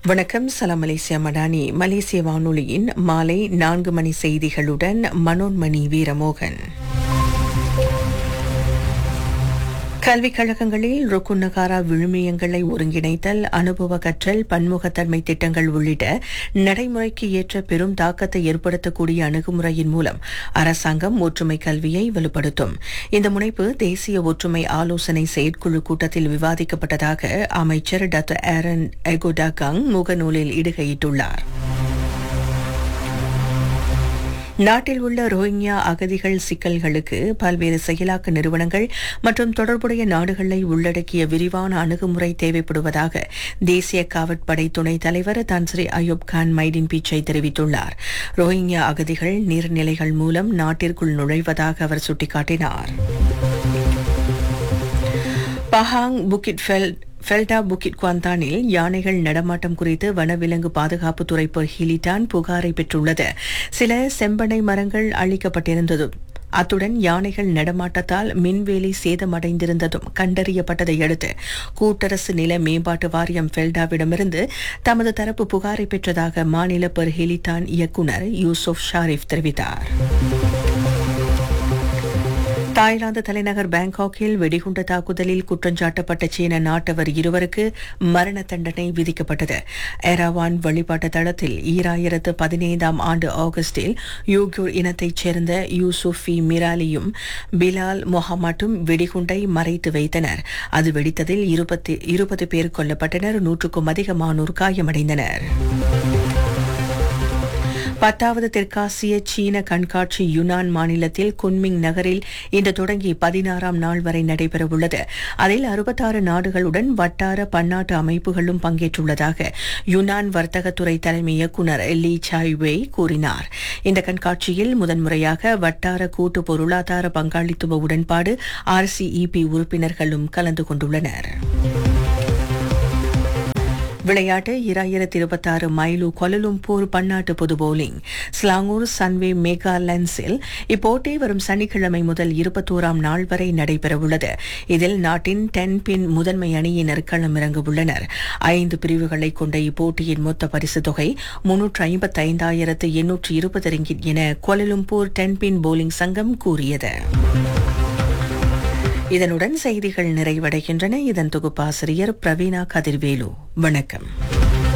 வணக்கம் சலாம் மலேசியா மடானி மலேசிய வானொலியின் மாலை நான்கு மணி செய்திகளுடன் மனோன்மணி வீரமோகன் கல்விக் கழகங்களில் ருக்குன் நகாரா விழுமியங்களை ஒருங்கிணைத்தல் அனுபவ கற்றல் பன்முகத்தன்மை திட்டங்கள் உள்ளிட்ட நடைமுறைக்கு ஏற்ற பெரும் தாக்கத்தை ஏற்படுத்தக்கூடிய அணுகுமுறையின் மூலம் அரசாங்கம் ஒற்றுமை கல்வியை வலுப்படுத்தும் இந்த முனைப்பு தேசிய ஒற்றுமை ஆலோசனை செயற்குழு கூட்டத்தில் விவாதிக்கப்பட்டதாக அமைச்சர் டாக்டர் ஆரன் எகோடாகாங் முகநூலில் இடுகையிட்டுள்ளார் நாட்டில் உள்ள ரோஹிங்யா அகதிகள் சிக்கல்களுக்கு பல்வேறு செயலாக்க நிறுவனங்கள் மற்றும் தொடர்புடைய நாடுகளை உள்ளடக்கிய விரிவான அணுகுமுறை தேவைப்படுவதாக தேசிய காவற்படை துணைத் தலைவர் தன்ஸ்ரீ அயூப் கான் மைடின் பீச்சை தெரிவித்துள்ளார் ரோஹிங்யா அகதிகள் நீர்நிலைகள் மூலம் நாட்டிற்குள் நுழைவதாக அவர் சுட்டிக்காட்டினார் Pahang Bukit Fel Felda Bukit குவாந்தானில் யானைகள் நடமாட்டம் குறித்து வனவிலங்கு பாதுகாப்புத்துறை ஹிலிட்டான் புகாரை பெற்றுள்ளது சில செம்பனை மரங்கள் அழிக்கப்பட்டிருந்ததும் அத்துடன் யானைகள் நடமாட்டத்தால் மின்வேலி சேதமடைந்திருந்ததும் கண்டறியப்பட்டதை அடுத்து கூட்டரசு நில மேம்பாட்டு வாரியம் ஃபெல்டாவிடமிருந்து தமது தரப்பு புகாரை பெற்றதாக மாநில பெர்ஹெலிட்டான் இயக்குநர் யூசுப் ஷாரிஃப் தெரிவித்தார் தாய்லாந்து தலைநகர் பாங்காக்கில் வெடிகுண்டு தாக்குதலில் குற்றஞ்சாட்டப்பட்ட சீன நாட்டவர் இருவருக்கு மரண தண்டனை விதிக்கப்பட்டது எராவான் வழிபாட்டு தளத்தில் ஈராயிரத்து பதினைந்தாம் ஆண்டு ஆகஸ்டில் யூக்யூர் இனத்தைச் சேர்ந்த யூசுஃபி மிராலியும் பிலால் மொஹமாட்டும் வெடிகுண்டை மறைத்து வைத்தனர் அது வெடித்ததில் இருபத்தி இருபது பேர் கொல்லப்பட்டனர் நூற்றுக்கும் அதிகமானோர் காயமடைந்தனர் பத்தாவது தெற்காசிய சீன கண்காட்சி யுனான் மாநிலத்தில் குன்மிங் நகரில் இன்று தொடங்கி பதினாறாம் நாள் வரை நடைபெறவுள்ளது அதில் அறுபத்தாறு நாடுகளுடன் வட்டார பன்னாட்டு அமைப்புகளும் பங்கேற்றுள்ளதாக யுனான் வர்த்தகத்துறை தலைமை இயக்குநர் லீ சாய்வே கூறினார் இந்த கண்காட்சியில் முதன்முறையாக வட்டார கூட்டு பொருளாதார பங்காளித்துவ உடன்பாடு ஆர்சிஇபி உறுப்பினர்களும் கலந்து கொண்டுள்ளனர் விளையாட்டு இராயிரத்தி இருபத்தாறு மைலு கொலலும்பூர் பன்னாட்டு பொது போலிங் ஸ்லாங்கூர் சன்வே மேகா லென்ஸில் இப்போட்டி வரும் சனிக்கிழமை முதல் இருபத்தோராம் நாள் வரை நடைபெறவுள்ளது இதில் நாட்டின் டென் பின் முதன்மை அணியினர் களமிறங்க உள்ளனர் ஐந்து பிரிவுகளை கொண்ட இப்போட்டியின் மொத்த பரிசு தொகை முன்னூற்று ஐம்பத்தைந்தாயிரத்து எண்ணூற்று இருபது ரிங்கிட் என கொலலும்பூர் டென் பின் போலிங் சங்கம் கூறியது இதனுடன் செய்திகள் நிறைவடைகின்றன இதன் தொகுப்பாசிரியர் பிரவீணா கதிர்வேலு வணக்கம்